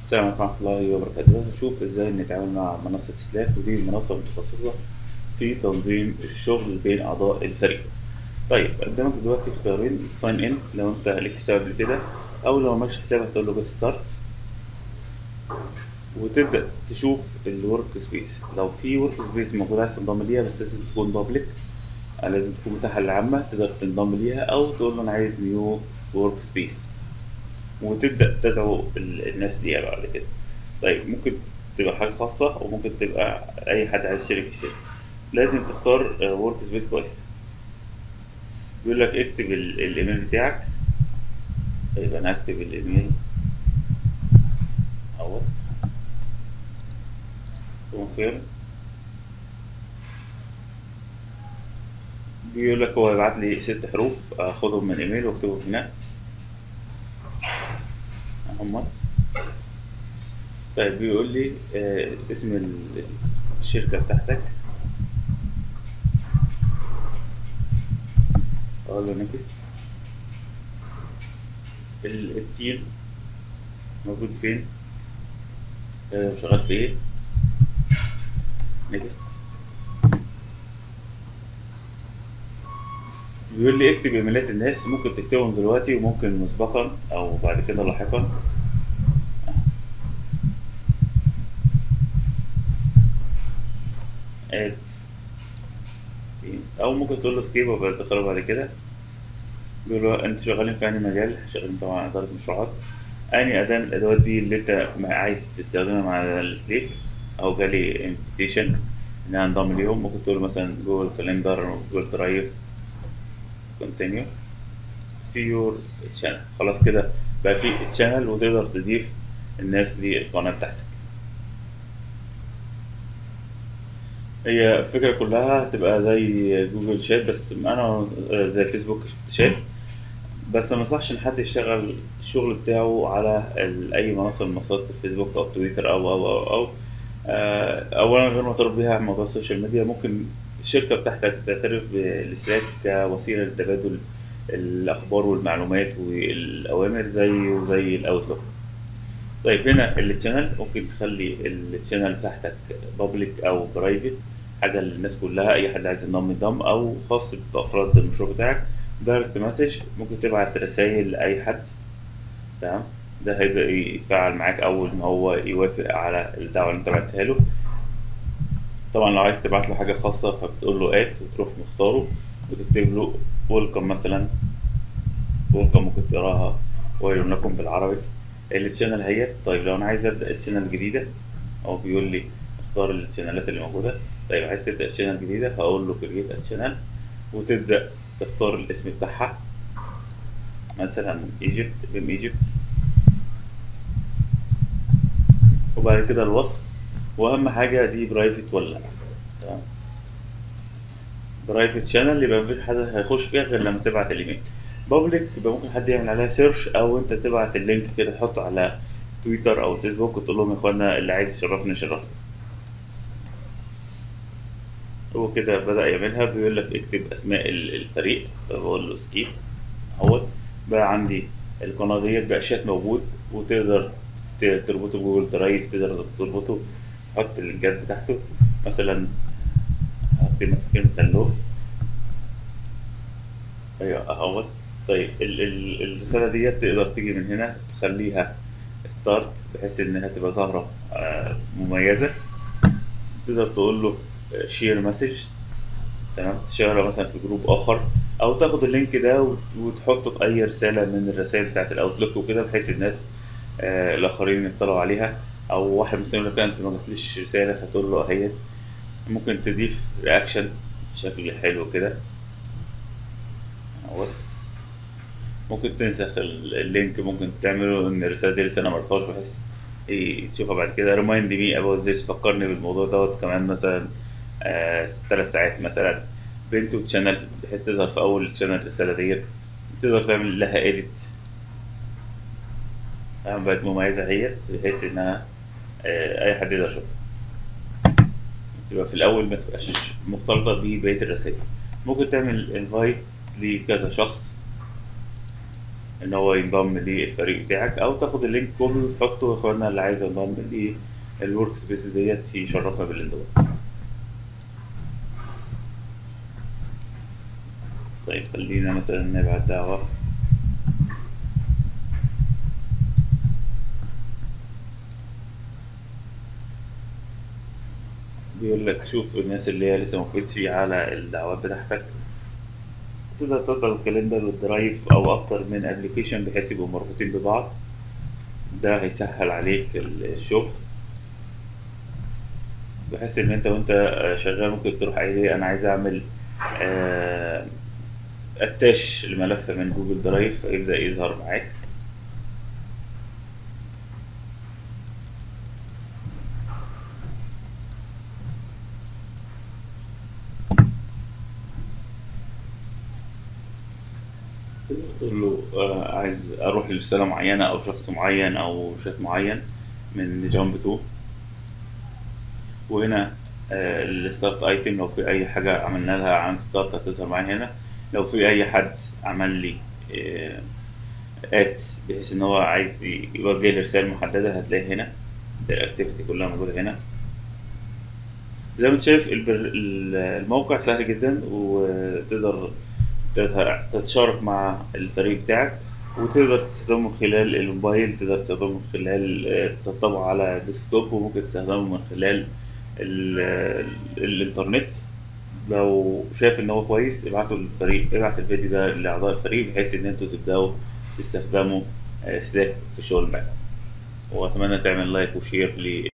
السلام عليكم ورحمة الله وبركاته هنشوف ازاي نتعامل مع منصة سلاك ودي منصة متخصصة في تنظيم الشغل بين أعضاء الفريق طيب قدامك دلوقتي اختيارين ساين ان لو انت ليك حساب قبل كده او لو مالكش حساب هتقول له جيت ستارت وتبدأ تشوف الورك سبيس لو في ورك سبيس موجود عايز تنضم ليها بس لازم تكون بابليك لازم تكون متاحة للعامة تقدر تنضم ليها أو تقول له أنا عايز نيو ورك سبيس وتبدأ تدعو ال- الناس دي بعد كده طيب ممكن تبقى حاجة خاصة وممكن تبقى أي حد عايز يشترك يشترك لازم تختار ورك سبيس كويس بيقول لك اكتب ال- الإيميل بتاعك يبقى أنا هكتب الإيميل أهوت كونفيرم بيقول لك هو يبعت لي ست حروف اخدهم من ايميل واكتبهم هنا اهمت طيب بيقول لي آه اسم ال- الشركة بتاعتك اقول له نكست ال- التيم موجود فين آه شغال في ايه نكست بيقول لي اكتب ايميلات الناس ممكن تكتبهم دلوقتي وممكن مسبقا او بعد كده لاحقا اد او ممكن تقول له سكيب وبتدخله بعد كده بيقول له انت شغالين في انهي مجال شغالين طبعا اداره مشروعات انهي اداه من الادوات دي اللي انت ما عايز تستخدمها مع السليك او جالي انفيتيشن ان انا انضم ليهم ممكن تقول له مثلا جوجل كالندر جوجل درايف كونتينيو سي يور تشانل خلاص كده بقى في تشانل وتقدر تضيف الناس دي القناة بتاعتك هي الفكرة كلها هتبقى زي جوجل شات بس أنا زي فيسبوك شات بس ما انصحش إن حد يشتغل الشغل بتاعه على ال- أي منصة من منصات الفيسبوك أو تويتر أو أو أو, أو. آه، أولا غير معترف بيها موضوع السوشيال ميديا ممكن الشركة بتاعتك تعترف بالسلاك كوسيلة لتبادل الأخبار والمعلومات والأوامر زي زي الأوتلوك طيب هنا التشانل ممكن تخلي التشانل بتاعتك بابليك أو برايفت حاجة للناس كلها أي حد عايز ينضم ينضم أو خاص بأفراد المشروع بتاعك دايركت مسج ممكن تبعت رسائل لأي حد تمام ده هيبدأ يتفاعل معاك أول ما هو يوافق على الدعوة اللي أنت بعتها له طبعا لو عايز تبعت له حاجة خاصة فبتقول له اد وتروح مختاره وتكتب له ويلكم مثلا ويلكم ممكن تقراها ويل لكم بالعربي التشانل اهيت طيب لو انا عايز ابدا التشانل جديدة هو بيقول لي اختار التشانلات اللي موجودة طيب عايز تبدا التشانل جديدة هقول له كريت التشانل وتبدا تختار الاسم بتاعها مثلا ايجيبت بيم ايجيبت وبعد كده الوصف واهم حاجه دي برايفت ولا لا تمام برايفت شانل يبقى مفيش حد هيخش فيها غير لما تبعت الايميل بابليك يبقى ممكن حد يعمل عليها سيرش او انت تبعت اللينك كده تحطه على تويتر او فيسبوك وتقول لهم يا اخوانا اللي عايز يشرفني يشرفني هو كده بدأ يعملها بيقول لك اكتب اسماء ال- الفريق فبقول له سكيب اهوت بقى عندي القناة ديت بقى شات موجود وتقدر ت- تربطه بجوجل درايف تقدر تربطه تحط اللينكات بتاعته مثلا هكتب مثلا كلمة هلو ايوه اهوت طيب ال ال الرسالة ديت تقدر تيجي من هنا تخليها ستارت بحيث انها تبقى ظاهرة آه، مميزة تقدر تقول له شير مسج تمام تشيرها مثلا في جروب اخر او تاخد اللينك ده وت- وتحطه في اي رسالة من الرسائل بتاعت الاوتلوك وكده بحيث الناس آه، الاخرين يطلعوا عليها او واحد مثلا يقول لك لا، انت ما جاتليش رسالة فتقول له اهي ممكن تضيف رياكشن بشكل حلو كده اهوت ممكن تنسخ ال- اللينك ممكن تعمله ان الرسالة دي لسه انا مرفوعش بحيث إيه تشوفها بعد كده ريمايند مي اباوت ذيس فكرني بالموضوع دوت كمان مثلا آه ثلاث ساعات مثلا بنت وتشانل بحيث تظهر في اول تشانل الرسالة ديت تقدر تعمل لها اديت بقت مميزة اهيت بحيث انها آه اي حد يقدر يشوفها تبقى في الاول ما تبقاش مختلطة ببقية الرسائل ممكن تعمل انفايت لكذا شخص ان هو ينضم للفريق بتاعك او تاخد اللينك كله وتحطه اخواننا اللي عايز ينضم للورك سبيس ديت يشرفنا بالانضمام طيب خلينا مثلا نبعت دعوة بيقول لك شوف الناس اللي هي لسه مفتش على الدعوات بتاعتك تقدر تفضل الكالندر والدرايف او اكتر من ابلكيشن بحيث يبقوا مربوطين ببعض ده هيسهل عليك الشغل بحيث ان انت وانت شغال ممكن تروح قايل ايه انا عايز اعمل آه، اتاش لملف من جوجل درايف فيبدأ يظهر معاك تقدر تقول له آه، عايز اروح لرسالة معينة او شخص معين او شات معين من جامب تو وهنا الستارت ايتم لو في اي حاجة عملنا لها علامة ستارت هتظهر معايا هنا لو في اي حد عمل لي ات بحيث ان هو عايز يوجه لي رسالة محددة هتلاقي هنا الاكتيفيتي كلها موجودة هنا زي ما انت شايف البر... الموقع سهل جدا وتقدر تت- تتشارك مع الفريق بتاعك وتقدر تستخدمه من خلال الموبايل تقدر تستخدمه من خلال آه، تسطبه على ديسكتوب وممكن تستخدمه من خلال ال... الانترنت لو شايف ان هو كويس ابعته للفريق ابعت الفيديو ده لاعضاء الفريق بحيث ان انتوا تبداوا تستخدموا سلاك في الشغل معاكم واتمنى تعمل لايك وشير